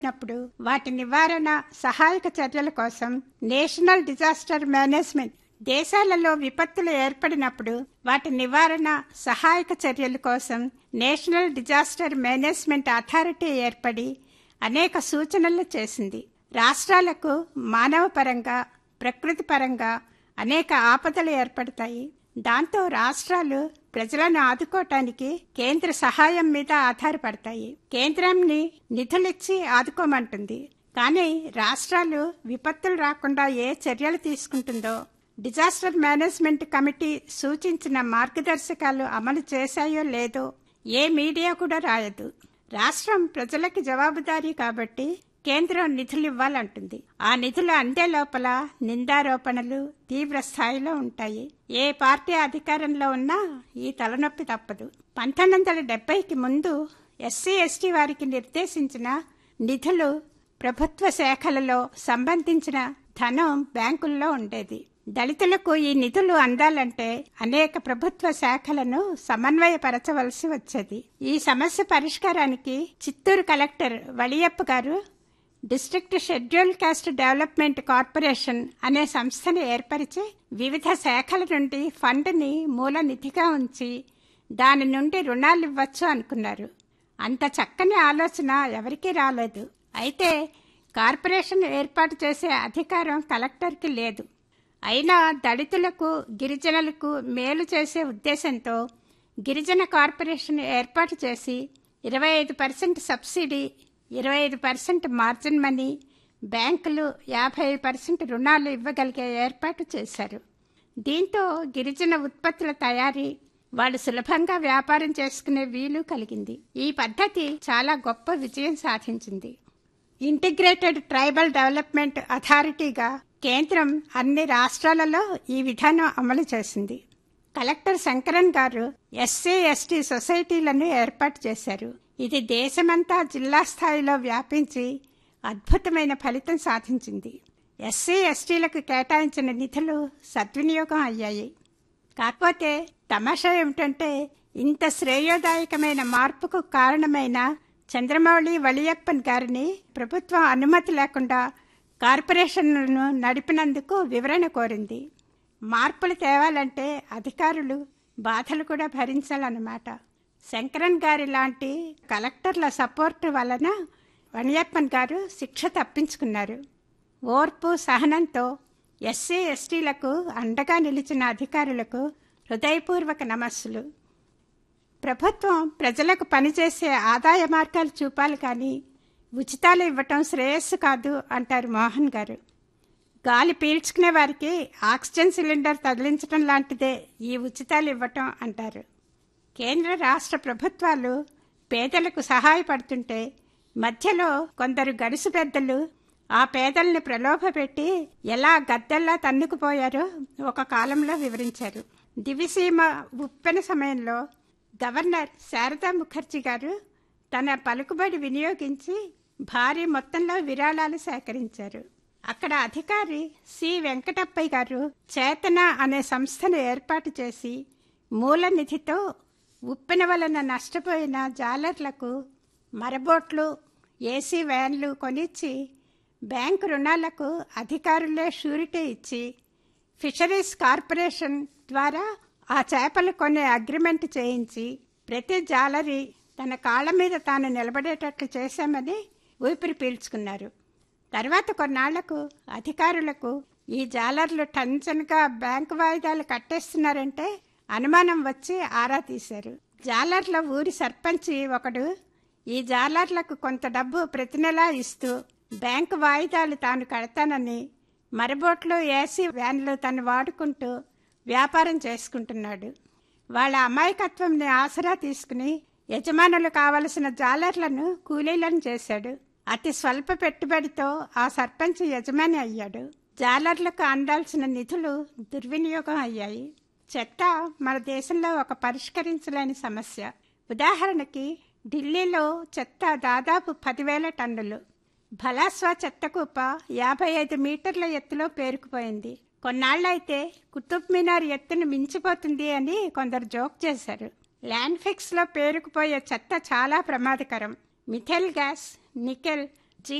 నప్పుడు వాటి నివారణ సహాయక చర్యల కోసం నేషనల్ డిజాస్టర్ మేనేజ్మెంట్ దేశాలలో విపత్తులు ఏర్పడినప్పుడు వాటి నివారణ సహాయక చర్యల కోసం నేషనల్ డిజాస్టర్ మేనేజ్మెంట్ అథారిటీ ఏర్పడి అనేక సూచనలు చేసింది రాష్ట్రాలకు మానవ పరంగా ప్రకృతి పరంగా అనేక ఆపదలు ఏర్పడతాయి దాంతో రాష్ట్రాలు ప్రజలను ఆదుకోవటానికి కేంద్ర సహాయం మీద ఆధారపడతాయి కేంద్రంని నిధులిచ్చి ఆదుకోమంటుంది కానీ రాష్ట్రాలు విపత్తులు రాకుండా ఏ చర్యలు తీసుకుంటుందో డిజాస్టర్ మేనేజ్మెంట్ కమిటీ సూచించిన మార్గదర్శకాలు అమలు చేశాయో లేదో ఏ మీడియా కూడా రాయదు రాష్ట్రం ప్రజలకి జవాబుదారీ కాబట్టి కేంద్రం నిధులు ఇవ్వాలంటుంది ఆ నిధులు అందే లోపల నిందారోపణలు తీవ్ర స్థాయిలో ఉంటాయి ఏ పార్టీ అధికారంలో ఉన్నా ఈ తలనొప్పి తప్పదు పంతొమ్మిది వందల డెబ్బైకి ముందు ఎస్సీ ఎస్టీ వారికి నిర్దేశించిన నిధులు ప్రభుత్వ శాఖలలో సంబంధించిన ధనం బ్యాంకుల్లో ఉండేది దళితులకు ఈ నిధులు అందాలంటే అనేక ప్రభుత్వ శాఖలను సమన్వయపరచవలసి వచ్చేది ఈ సమస్య పరిష్కారానికి చిత్తూరు కలెక్టర్ వళియప్ప గారు district schedule caste development corporation అనే సంస్థను ఏర్పరిచి వివిధ శాఖల నుండి ఫండ్ని మూల నిధిగా ఉంచి దాని నుండి రుణాలు ఇవ్వచ్చు అనుకున్నారు అంత చక్కని ఆలోచన ఎవరికీ రాలేదు అయితే కార్పొరేషన్ ఏర్పాటు చేసే అధికారం కలెక్టర్కి లేదు అయినా దళితులకు గిరిజనులకు మేలు చేసే ఉద్దేశంతో గిరిజన కార్పొరేషన్ ఏర్పాటు చేసి ఇరవై ఐదు పర్సెంట్ సబ్సిడీ ఇరవై ఐదు పర్సెంట్ మార్జిన్ మనీ బ్యాంకులు యాభై పర్సెంట్ రుణాలు ఇవ్వగలిగే ఏర్పాటు చేశారు దీంతో గిరిజన ఉత్పత్తుల తయారీ వాళ్ళు సులభంగా వ్యాపారం చేసుకునే వీలు కలిగింది ఈ పద్ధతి చాలా గొప్ప విజయం సాధించింది ఇంటిగ్రేటెడ్ ట్రైబల్ డెవలప్మెంట్ అథారిటీగా కేంద్రం అన్ని రాష్ట్రాలలో ఈ విధానం అమలు చేసింది కలెక్టర్ శంకరన్ గారు ఎస్సీ ఎస్టీ సొసైటీలను ఏర్పాటు చేశారు ఇది దేశమంతా జిల్లా స్థాయిలో వ్యాపించి అద్భుతమైన ఫలితం సాధించింది ఎస్సీ ఎస్టీలకు కేటాయించిన నిధులు సద్వినియోగం అయ్యాయి కాకపోతే తమాషా ఏమిటంటే ఇంత శ్రేయోదాయకమైన మార్పుకు కారణమైన చంద్రమౌళి వళియప్పన్ గారిని ప్రభుత్వం అనుమతి లేకుండా కార్పొరేషన్లను నడిపినందుకు వివరణ కోరింది మార్పులు తేవాలంటే అధికారులు బాధలు కూడా భరించాలన్నమాట శంకరన్ గారి లాంటి కలెక్టర్ల సపోర్ట్ వలన వణియప్పన్ గారు శిక్ష తప్పించుకున్నారు ఓర్పు సహనంతో ఎస్సీ ఎస్టీలకు అండగా నిలిచిన అధికారులకు హృదయపూర్వక నమస్సులు ప్రభుత్వం ప్రజలకు పనిచేసే ఆదాయ మార్గాలు చూపాలి కానీ ఉచితాలు ఇవ్వటం శ్రేయస్సు కాదు అంటారు మోహన్ గారు గాలి పీల్చుకునే వారికి ఆక్సిజన్ సిలిండర్ తగిలించడం లాంటిదే ఈ ఉచితాలు ఇవ్వటం అంటారు కేంద్ర రాష్ట్ర ప్రభుత్వాలు పేదలకు సహాయపడుతుంటే మధ్యలో కొందరు గడుసు పెద్దలు ఆ పేదల్ని ప్రలోభపెట్టి ఎలా గద్దెల్లా తన్నుకుపోయారో ఒక కాలంలో వివరించారు దివిసీమ ఉప్పెన సమయంలో గవర్నర్ శారదా ముఖర్జీ గారు తన పలుకుబడి వినియోగించి భారీ మొత్తంలో విరాళాలు సేకరించారు అక్కడ అధికారి సి వెంకటప్పయ్య గారు చేతన అనే సంస్థను ఏర్పాటు చేసి మూల నిధితో ఉప్పెన వలన నష్టపోయిన జాలర్లకు మరబోట్లు ఏసీ వ్యాన్లు కొనిచ్చి బ్యాంకు రుణాలకు అధికారులే షూరిటీ ఇచ్చి ఫిషరీస్ కార్పొరేషన్ ద్వారా ఆ చేపలు కొనే అగ్రిమెంట్ చేయించి ప్రతి జాలరి తన కాళ్ళ మీద తాను నిలబడేటట్లు చేశామని ఊపిరి పీల్చుకున్నారు తర్వాత కొన్నాళ్లకు అధికారులకు ఈ జాలర్లు టెన్షన్గా బ్యాంకు వాయిదాలు కట్టేస్తున్నారంటే అనుమానం వచ్చి ఆరా తీశారు జాలర్ల ఊరి సర్పంచి ఒకడు ఈ జాలర్లకు కొంత డబ్బు ప్రతి నెలా ఇస్తూ బ్యాంకు వాయిదాలు తాను కడతానని మరబోట్లు ఏసీ వ్యాన్లు తను వాడుకుంటూ వ్యాపారం చేసుకుంటున్నాడు వాళ్ళ అమాయకత్వంని ఆసరా తీసుకుని యజమానులు కావలసిన జాలర్లను కూలీలను చేశాడు అతి స్వల్ప పెట్టుబడితో ఆ సర్పంచ్ యజమాని అయ్యాడు జాలర్లకు అందాల్సిన నిధులు దుర్వినియోగం అయ్యాయి చెత్త మన దేశంలో ఒక పరిష్కరించలేని సమస్య ఉదాహరణకి ఢిల్లీలో చెత్త దాదాపు పదివేల టన్నులు భలాస్వా చెత్త కుప్ప యాభై ఐదు మీటర్ల ఎత్తులో పేరుకుపోయింది కొన్నాళ్ళైతే కుతుబ్ మినార్ ఎత్తును మించిపోతుంది అని కొందరు జోక్ చేశారు ల్యాండ్ ఫిక్స్లో పేరుకుపోయే చెత్త చాలా ప్రమాదకరం మిథైల్ గ్యాస్ నికెల్